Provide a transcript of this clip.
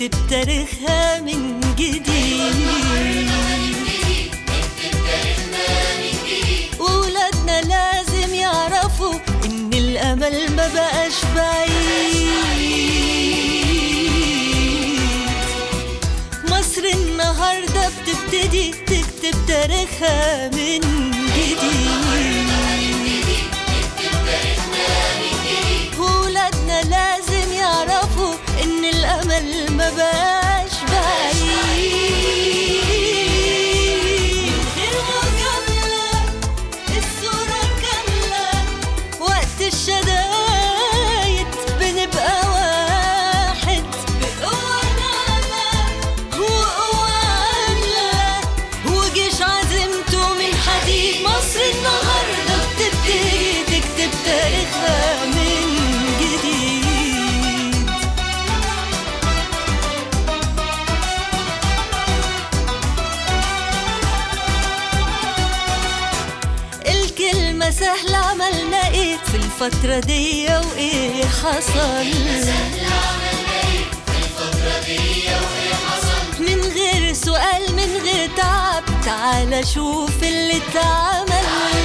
نكتب تاريخها من جديد وولادنا لازم يعرفوا إن الأمل ما بقاش بعيد مصر النهاردة بتبتدي تكتب تاريخها من جديد ولادنا لازم يعرفوا إن الأمل ما بقاش بعيد غير مجاملة الصورة كاملة وقت الشدايد بنبقى واحد بقوة ناعمة وقوة عاملة وجيش عزيمته من حديد مصر النهاردة بتبتدي تكتب تاريخها من جديد الكلمة سهلة عملنا ايه في الفترة دي وايه حصل من غير سؤال من غير تعب تعال شوف اللي اتعمل